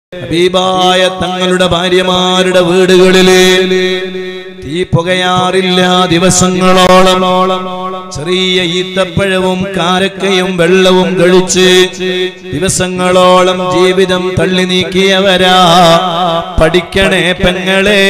ഹബീബായ തങ്ങളുടെ ഭാര്യമാരുടെ വീടുകളില് തീ പുകയാറില്ല ദിവസങ്ങളോളം ചെറിയ ഈത്തപ്പഴവും കാരക്കയും വെള്ളവും കഴിച്ച് ദിവസങ്ങളോളം ജീവിതം തള്ളി നീക്കിയവരാ പഠിക്കണേ പെങ്ങളെ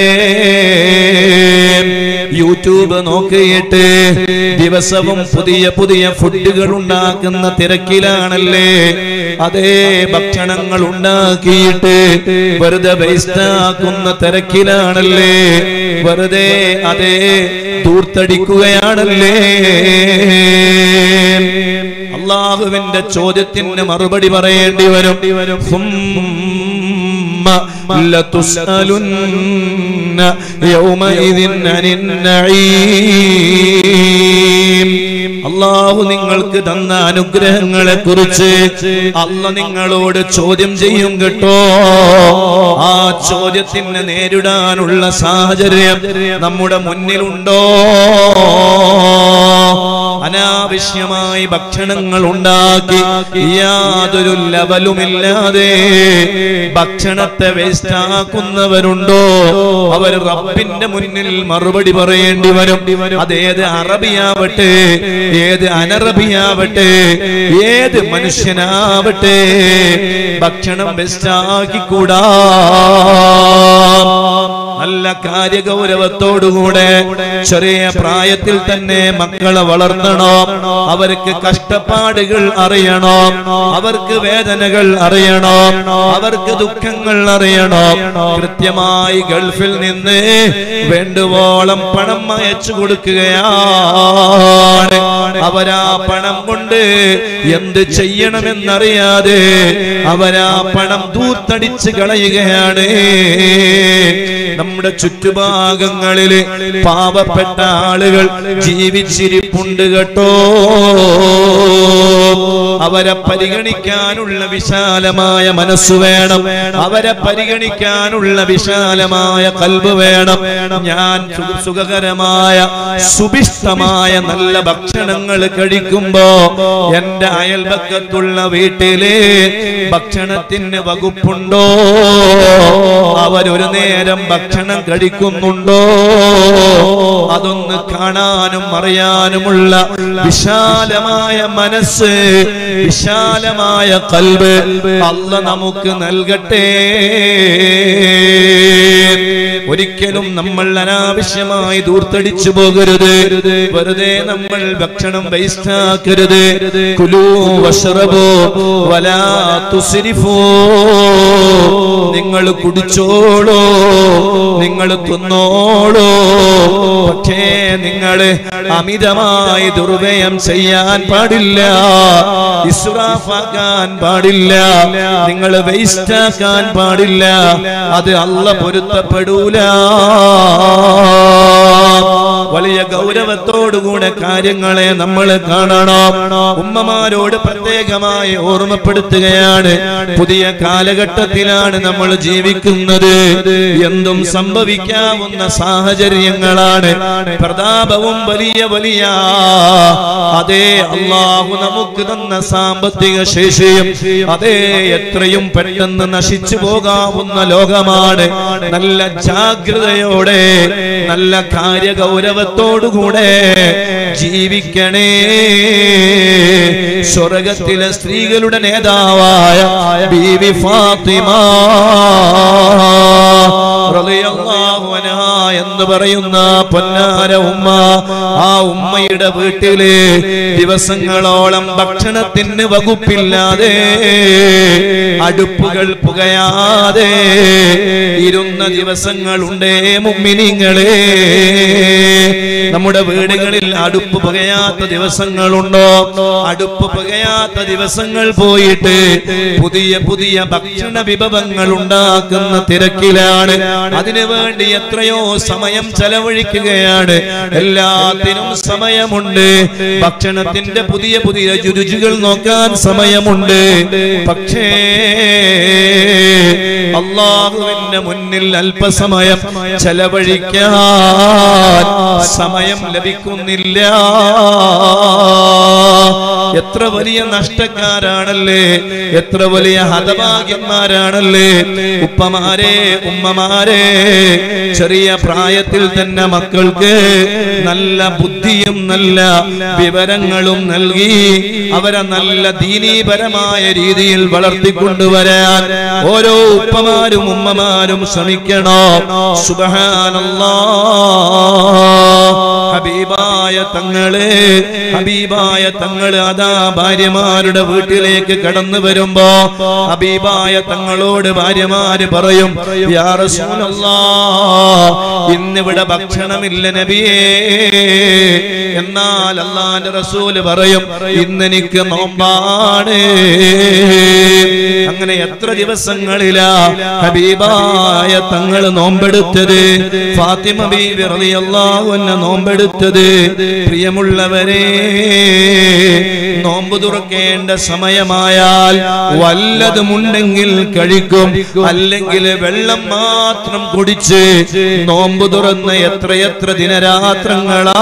യൂട്യൂബ് നോക്കിയിട്ട് ദിവസവും പുതിയ പുതിയ ഫുഡുകൾ ഉണ്ടാക്കുന്ന തിരക്കിലാണല്ലേ അതേ ഭക്ഷണങ്ങൾ ഉണ്ടാക്കിയിട്ട് വെറുതെ വേസ്റ്റാക്കുന്ന തിരക്കിലാണല്ലേ വെറുതെ അതേ ദൂർത്തടിക്കുകയാണല്ലേ അള്ളാഹുവിന്റെ ചോദ്യത്തിന് മറുപടി പറയേണ്ടി വരും ثم لتسألن يومئذ عن النعيم അള്ളാഹു നിങ്ങൾക്ക് തന്ന അനുഗ്രഹങ്ങളെ കുറിച്ച് അല്ല നിങ്ങളോട് ചോദ്യം ചെയ്യും കേട്ടോ ആ ചോദ്യത്തിന് നേരിടാനുള്ള സാഹചര്യം നമ്മുടെ മുന്നിലുണ്ടോ അനാവശ്യമായി ഭക്ഷണങ്ങൾ ഉണ്ടാക്കി യാതൊരു ലവലുമില്ലാതെ ഭക്ഷണത്തെ വേസ്റ്റാക്കുന്നവരുണ്ടോ അവർ റബ്ബിന്റെ മുന്നിൽ മറുപടി പറയേണ്ടി വരും അതേത് അറബിയാവട്ടെ ഏത് അനറബിയാവട്ടെ ഏത് മനുഷ്യനാവട്ടെ ഭക്ഷണം വേസ്റ്റാക്കിക്കൂടാ നല്ല കാര്യഗൗരവത്തോടുകൂടെ ചെറിയ പ്രായത്തിൽ തന്നെ മക്കളെ വളർത്തണോ അവർക്ക് കഷ്ടപ്പാടുകൾ അറിയണോ അവർക്ക് വേദനകൾ അറിയണോ അവർക്ക് ദുഃഖങ്ങൾ അറിയണോ കൃത്യമായി ഗൾഫിൽ നിന്ന് വേണ്ടുവോളം പണം അയച്ചു കൊടുക്കുകയാണ് അവരാ പണം കൊണ്ട് എന്ത് ചെയ്യണമെന്നറിയാതെ അവരാ പണം ദൂത്തടിച്ച് കളയുകയാണ് നമ്മുടെ ചുറ്റുഭാഗങ്ങളില് പാവപ്പെട്ട ആളുകൾ ജീവിച്ചിരിപ്പുണ്ട് കേട്ടോ അവരെ പരിഗണിക്കാനുള്ള വിശാലമായ മനസ്സ് വേണം അവരെ പരിഗണിക്കാനുള്ള വിശാലമായ കൽബ് വേണം ഞാൻ സു- സുഖകരമായ സുഭിഷ്ടമായ നല്ല ഭക്ഷണങ്ങൾ കഴിക്കുമ്പോ എന്റെ അയൽപക്കത്തുള്ള വീട്ടില് ഭക്ഷണത്തിന് വകുപ്പുണ്ടോ അവരൊരു നേരം ഭക്ഷണം കഴിക്കുന്നുണ്ടോ അതൊന്ന് കാണാനും അറിയാനുമുള്ള വിശാലമായ മനസ്സ് വിശാലമായ കൽബ് അല്ല നമുക്ക് നൽകട്ടെ ഒരിക്കലും നമ്മൾ അനാവശ്യമായി ദൂർത്തടിച്ചു പോകരുത് വെറുതെ നമ്മൾ ഭക്ഷണം വേസ്റ്റാക്കരുത് കുലൂ വഷറബോ വലാ തുസ്രിഫൂ നിങ്ങൾ കുടിച്ചോളോ നിങ്ങൾ തിന്നോളോ പക്ഷേ നിങ്ങൾ അമിതമായി ദുർവ്യയം ചെയ്യാൻ പാടില്ല ഇസ്രാഫാക്കാൻ പാടില്ല നിങ്ങൾ വേസ്റ്റാക്കാൻ പാടില്ല അത് അല്ല പൊരുത്തപ്പെടൂല വലിയ ഗൗരവത്തോടുകൂടെ കാര്യങ്ങളെ നമ്മൾ കാണണം ഉമ്മമാരോട് പ്രത്യേകമായി ഓർമ്മപ്പെടുത്തുകയാണ് പുതിയ കാലഘട്ടത്തിലാണ് നമ്മൾ ജീവിക്കുന്നത് എന്തും സംഭവിക്കാവുന്ന സാഹചര്യങ്ങളാണ് പ്രതാപവും വലിയ വലിയ അതേ അള്ളാഹു നമുക്ക് തന്ന സാമ്പത്തിക ശേഷിയും അതേ എത്രയും പെട്ടെന്ന് നശിച്ചു പോകാവുന്ന ലോകമാണ് നല്ല ജാഗ്രതയോടെ നല്ല കാര്യഗൗരവത്തോടുകൂടെ ജീവിക്കണേ സ്വർഗത്തിലെ സ്ത്രീകളുടെ നേതാവായ ബീവി ഫാത്തിമ റളിയല്ലാഹു അൻഹാ എന്ന് പറയുന്ന പൊന്നാര ഉമ്മ ആ ഉമ്മയുടെ വീട്ടില് ദിവസങ്ങളോളം ഭക്ഷണത്തിന് വകുപ്പില്ലാതെ അടുപ്പുകൾ പുകയാതെ ഇരുന്ന ദിവസങ്ങളുണ്ടേ മുമ്മിനിങ്ങളെ നമ്മുടെ വീടുകളിൽ അടുപ്പ് പുകയാത്ത ദിവസങ്ങളുണ്ടോ അടുപ്പ് പുകയാത്ത ദിവസങ്ങൾ പോയിട്ട് പുതിയ പുതിയ ഭക്ഷണ വിഭവങ്ങൾ ഉണ്ടാക്കുന്ന തിരക്കിലാണ് അതിനു വേണ്ടി എത്രയോ സമയം ചെലവഴിക്കുകയാണ് എല്ലാത്തിനും സമയമുണ്ട് ഭക്ഷണത്തിന്റെ പുതിയ പുതിയ രുചികൾ നോക്കാൻ സമയമുണ്ട് പക്ഷേ അള്ളാഹുവിന്റെ മുന്നിൽ അല്പസമയം ചെലവഴിക്കാൻ സമയം ലഭിക്കുന്നില്ല എത്ര വലിയ നഷ്ടക്കാരാണല്ലേ എത്ര വലിയ ഹതഭാഗ്യന്മാരാണല്ലേ ഉപ്പമാരെ ഉമ്മമാരെ ചെറിയ പ്രായത്തിൽ തന്നെ മക്കൾക്ക് നല്ല ബുദ്ധിയും നല്ല വിവരങ്ങളും നൽകി അവരെ നല്ല ദീനീപരമായ രീതിയിൽ വളർത്തിക്കൊണ്ടുവരാൻ ഓരോ ഉപ്പമാരും ഉമ്മമാരും ശ്രമിക്കണോ സുബഹാനല്ലാ ഹബീബായ തങ്ങള് ഹബീബായ തങ്ങള് അതാ ഭാര്യമാരുടെ വീട്ടിലേക്ക് കടന്നു വരുമ്പോ ഹബീബായ തങ്ങളോട് ഭാര്യമാര് പറയും യാ റസൂലല്ലാ ഇന്നിവിടെ ഭക്ഷണമില്ല നബിയേ എന്നാൽ അള്ളാന്റെ റസൂല് പറയും ഇന്നെനിക്ക് നോമ്പാണ് അങ്ങനെ എത്ര ദിവസങ്ങളിലാ ഹബീബായ തങ്ങൾ നോമ്പെടുത്തത് ഫാത്തിമ ബീവി റളിയല്ലാഹു അൻഹ നോമ്പെടുത്തത് പ്രിയമുള്ളവരെ നോമ്പ് തുറക്കേണ്ട സമയമായാൽ വല്ലതുമുണ്ടെങ്കിൽ കഴിക്കും അല്ലെങ്കിൽ വെള്ളം മാത്രം കുടിച്ച് നോമ്പ് തുറന്ന് എത്രയെത്ര ദിനരാത്രങ്ങളാ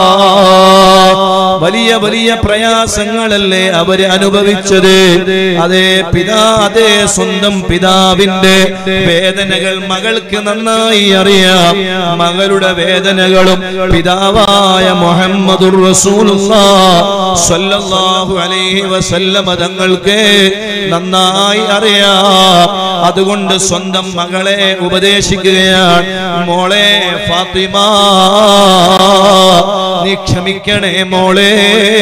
വലിയ വലിയ പ്രയാസങ്ങളല്ലേ അവര് അനുഭവിച്ചത് അതേ പിതാ അതേ സ്വന്തം പിതാവിന്റെ വേദനകൾ മകൾക്ക് നന്നായി അറിയാം മകളുടെ വേദനകളും പിതാവായ മുഹമ്മദുർ റസൂലുള്ളാഹു അലൈഹി വസല്ലമ തങ്ങൾക്ക് നന്നായി അറിയാം അതുകൊണ്ട് സ്വന്തം മകളെ ഉപദേശിക്കുകയാണ് മോളെ ഫാത്തിമ നീ ക്ഷമിക്കണേ മോളെ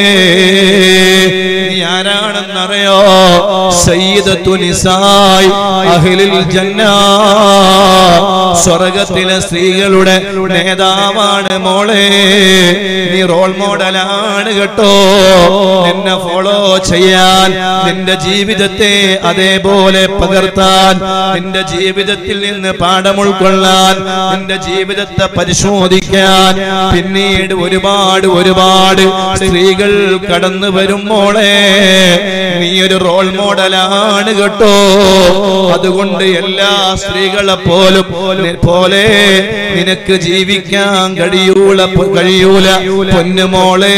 നീ ആരാണെന്നറിയോ സയ്യിദത്തു നിസായ് അഹ്ലിൽ ജന്ന സ്വർഗത്തിലെ സ്ത്രീകളുടെ നേതാവാണ് മോളെ നീ റോൾ മോഡലാണ് കേട്ടോ നിന്നെ ഫോളോ ചെയ്യാൻ നിന്റെ ജീവിതത്തെ അതേപോലെ പകർത്താൻ നിന്റെ ജീവിതത്തിൽ നിന്ന് പാഠം ഉൾക്കൊള്ളാൻ നിന്റെ ജീവിതത്തെ പരിശോധിക്കാൻ പിന്നീട് ഒരുപാട് ഒരുപാട് സ്ത്രീകൾ കടന്നു വരും മോളെ നീ ഒരു റോൾ മോഡലാണ് കേട്ടോ അതുകൊണ്ട് എല്ലാ സ്ത്രീകളെ പോലും പോലെ നിനക്ക് ജീവിക്കാൻ കഴിയൂല കഴിയൂല പൊന്നുമോളെ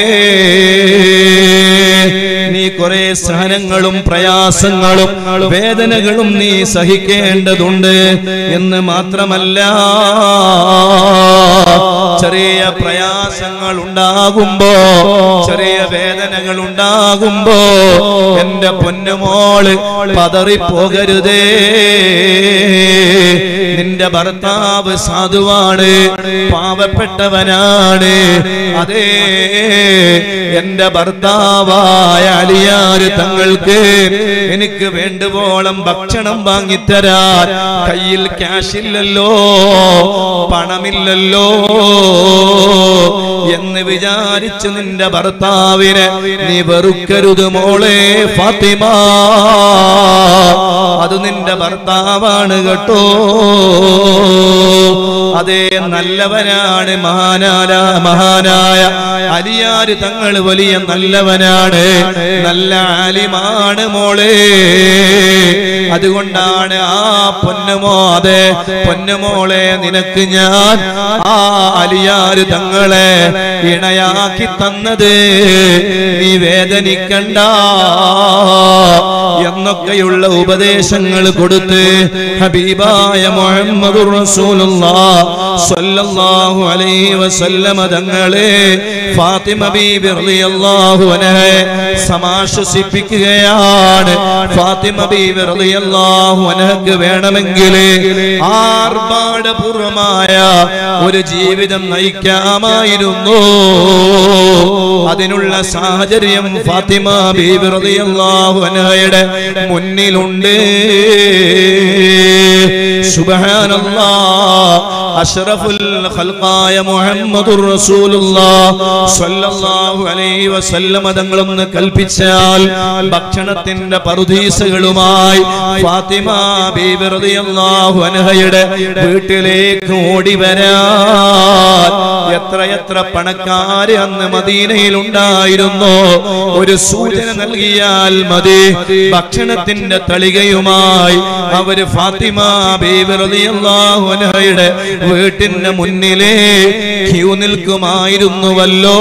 നീ കുറെ സഹനങ്ങളും പ്രയാസങ്ങളും വേദനകളും നീ സഹിക്കേണ്ടതുണ്ട് എന്ന് മാത്രമല്ല ചെറിയ പ്രയാസങ്ങൾ ഉണ്ടാകുമ്പോ ചെറിയ വേദനകൾ ഉണ്ടാകുമ്പോ എന്റെ പൊന്നുമോള് പതറിപ്പോകരുതേ നിന്റെ ഭർത്താവ് സാധുവാണ് പാവപ്പെട്ടവനാണ് അതേ എന്റെ ഭർത്താവായ അലിയാര് തങ്ങൾക്ക് എനിക്ക് വേണ്ടുവോളം ഭക്ഷണം വാങ്ങിത്തരാൻ കയ്യിൽ ക്യാഷ് ഇല്ലല്ലോ പണമില്ലല്ലോ എന്ന് വിചാരിച്ച് നിന്റെ ഭർത്താവിനെ നീ വെറുക്കരുത് മോളെ ഫാത്തിമ അത് നിന്റെ ഭർത്താവാണ് കേട്ടോ അതേ നല്ലവനാണ് മഹാനാല മഹാനായ അലിയാര് തങ്ങൾ വലിയ നല്ലവനാണ് നല്ല ആലിമാണ് മോളെ അതുകൊണ്ടാണ് ആ പൊന്നുമോ അതെ പൊന്നുമോളെ നിനക്ക് ഞാൻ ആ അലിയാര് തങ്ങളെ ഇണയാക്കി തന്നത് നീ വേദനിക്കണ്ട എന്നൊക്കെയുള്ള ഉപദേശങ്ങൾ കൊടുത്ത് ഹബീബായ മുഹമ്മദുർ റസൂലുള്ളാഹ് സ്വല്ലല്ലാഹു അലൈഹി വസല്ലമ തങ്ങളെ ഫാത്തിമ ബീബി റളിയല്ലാഹു അൻഹയെ സമാശ്വസിപ്പിക്കുകയാണ് ഫാത്തിമ ബീബി റളിയല്ലാഹു അൻഹക്ക് വേണമെങ്കിൽ ആർഭാടപൂർവമായ ഒരു ജീവിതം നയിക്കാമായിരുന്നു അതിനുള്ള സാഹചര്യം ഫാത്തിമ ബീബി റളിയല്ലാഹു അൻഹയുടെ മുന്നിലുണ്ട് സുബ്ഹാനല്ലാഹ് അഷ്റഫുൽ ഖൽഖായ മുഹമ്മദുർ റസൂലുള്ളാഹ് സ്വല്ലല്ലാഹു അലൈഹി വസല്ലം തങ്ങളൊന്ന് കൽപ്പിച്ചാൽ ഭക്ഷണത്തിന്റെ പറുദീസകളുമായി ഫാത്തിമ ബീബി റളിയല്ലാഹു അൻഹയുടെ വീട്ടിലേക്ക് ഓടി വരാൻ എത്ര എത്ര പണക്കാര് അന്ന് മദീനയിൽ ഉണ്ടായിരുന്നു ഒരു സൂചന നൽകിയാൽ മതി ഭക്ഷണത്തിന്റെ തളികയുമായി അവര് ഫാത്തിമ ബീബി റളിയല്ലാഹു അൻഹയുടെ വീട്ടിന്റെ മുന്നിലേ ക്യൂ നിൽക്കുമായിരുന്നുവല്ലോ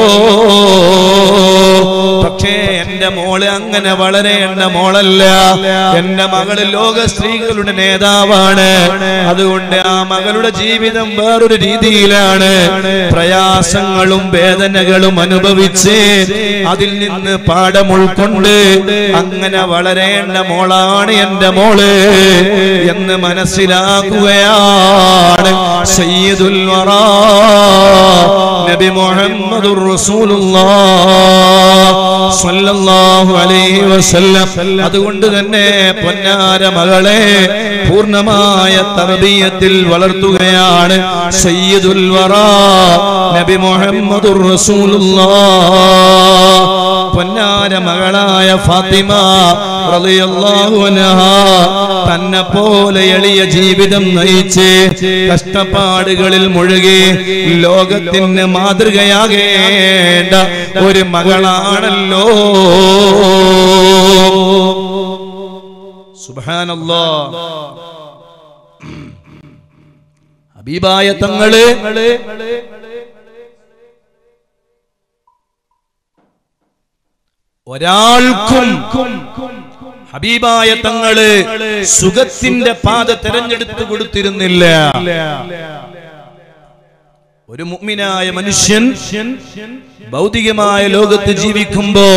പക്ഷേ എന്റെ മോള് അങ്ങനെ വളരേണ്ട മോളല്ല എന്റെ മകള് ലോക സ്ത്രീകളുടെ നേതാവാണ് അതുകൊണ്ട് ആ മകളുടെ ജീവിതം വേറൊരു രീതിയിലാണ് പ്രയാസങ്ങളും വേദനകളും അനുഭവിച്ച് അതിൽ നിന്ന് പാഠം ഉൾക്കൊണ്ട് അങ്ങനെ വളരേണ്ട മോളാണ് എന്റെ മോള് എന്ന് മനസ്സിലാക്കുകയാണ് സയ്യിദുൽ വറാ നബി മുഹമ്മദുർ റസൂലുള്ളാഹ് സ്വല്ലല്ലാഹു അലൈഹി വസല്ലം അതുകൊണ്ട് തന്നെ പൊന്നാര മകളെ പൂർണ്ണമായ തർബീയത്തിൽ വളർത്തുകയാണ് സയ്യിദുൽ വറാ നബി മുഹമ്മദുർ റസൂലുള്ളാഹ് പൊന്നാര മകളായ ഫാത്തിമ റളിയല്ലാഹു അൻഹാ തന്നെ പോലെ എളിയ ജീവിതം നയിച്ച് കഷ്ടപ്പാടുകളിൽ മുഴുകി ലോകത്തിന് മാതൃകയാകേണ്ട ഒരു മകളാണല്ലോ സുബ്ഹാനല്ലാ ഹബീബായ തങ്ങള് ഒരാൾക്കും ഹബീബായ തങ്ങള് സുഖത്തിന്റെ പാത തെരഞ്ഞെടുത്തു കൊടുത്തിരുന്നില്ല ഒരു മുഗ്മിനായ മനുഷ്യൻ ഭൗതികമായ ലോകത്ത് ജീവിക്കുമ്പോ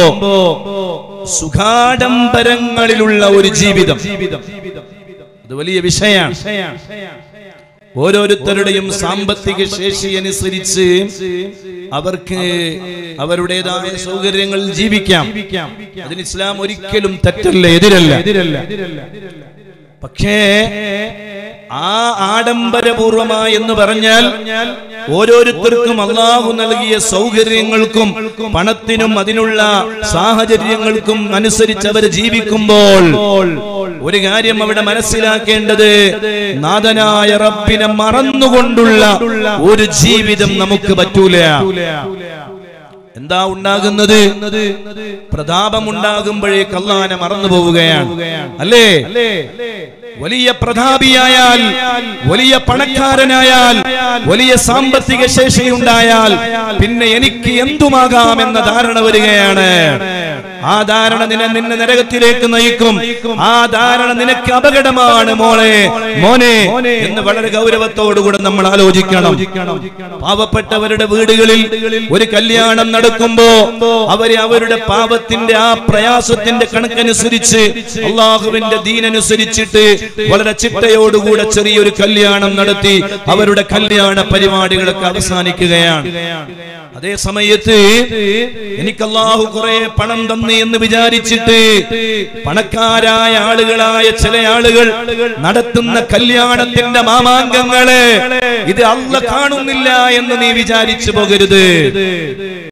സുഖാഡംബരങ്ങളിലുള്ള ഒരു ജീവിതം അത് വലിയ വിഷയാണ് ഓരോരുത്തരുടെയും സാമ്പത്തിക ശേഷി അനുസരിച്ച് അവർക്ക് അവരുടേതായ സൗകര്യങ്ങൾ ജീവിക്കാം അതിന് ഇസ്ലാം ഒരിക്കലും തെറ്റല്ല എതിരല്ല പക്ഷേ ആ ആഡംബരപൂർവമായി എന്ന് പറഞ്ഞാൽ ഓരോരുത്തർക്കും അള്ളാഹു നൽകിയ സൗകര്യങ്ങൾക്കും പണത്തിനും അതിനുള്ള സാഹചര്യങ്ങൾക്കും അനുസരിച്ച് അവർ ജീവിക്കുമ്പോൾ ഒരു കാര്യം അവിടെ മനസ്സിലാക്കേണ്ടത് നാഥനായ റബ്ബിനെ മറന്നുകൊണ്ടുള്ള ഒരു ജീവിതം നമുക്ക് പറ്റൂല എന്താ ഉണ്ടാകുന്നത് പ്രതാപമുണ്ടാകുമ്പോഴേക്ക് അള്ളാനെ മറന്നു പോവുകയാണ് അല്ലേ വലിയ പ്രതാപിയായാൽ വലിയ പണക്കാരനായാൽ വലിയ സാമ്പത്തിക ശേഷിയുണ്ടായാൽ പിന്നെ എനിക്ക് എന്തുമാകാം എന്ന ധാരണ വരികയാണ് ആ ധാരണ നിന്നെ നിന്നെ നരകത്തിലേക്ക് നയിക്കും ആ ധാരണ നിനക്ക് അപകടമാണ് മോളെ മോനെ എന്ന് വളരെ ഗൗരവത്തോടുകൂടെ നമ്മൾ ആലോചിക്കണം പാവപ്പെട്ടവരുടെ വീടുകളിൽ ഒരു കല്യാണം നടക്കുമ്പോ അവരെ അവരുടെ പാപത്തിന്റെ ആ പ്രയാസത്തിന്റെ കണക്കനുസരിച്ച് അള്ളാഹുവിന്റെ ദീനനുസരിച്ചിട്ട് വളരെ ചിട്ടയോടുകൂടെ ചെറിയൊരു കല്യാണം നടത്തി അവരുടെ കല്യാണ പരിപാടികളൊക്കെ അവസാനിക്കുകയാണ് അതേ സമയത്ത് എനിക്ക് അള്ളാഹു കുറെ പണം തന്നു എന്ന് വിചാരിച്ചിട്ട് പണക്കാരായ ആളുകളായ ചില ആളുകൾ നടത്തുന്ന കല്യാണത്തിന്റെ മാമാങ്കങ്ങള് ഇത് അല്ല കാണുന്നില്ല എന്ന് നീ വിചാരിച്ചു പോകരുത്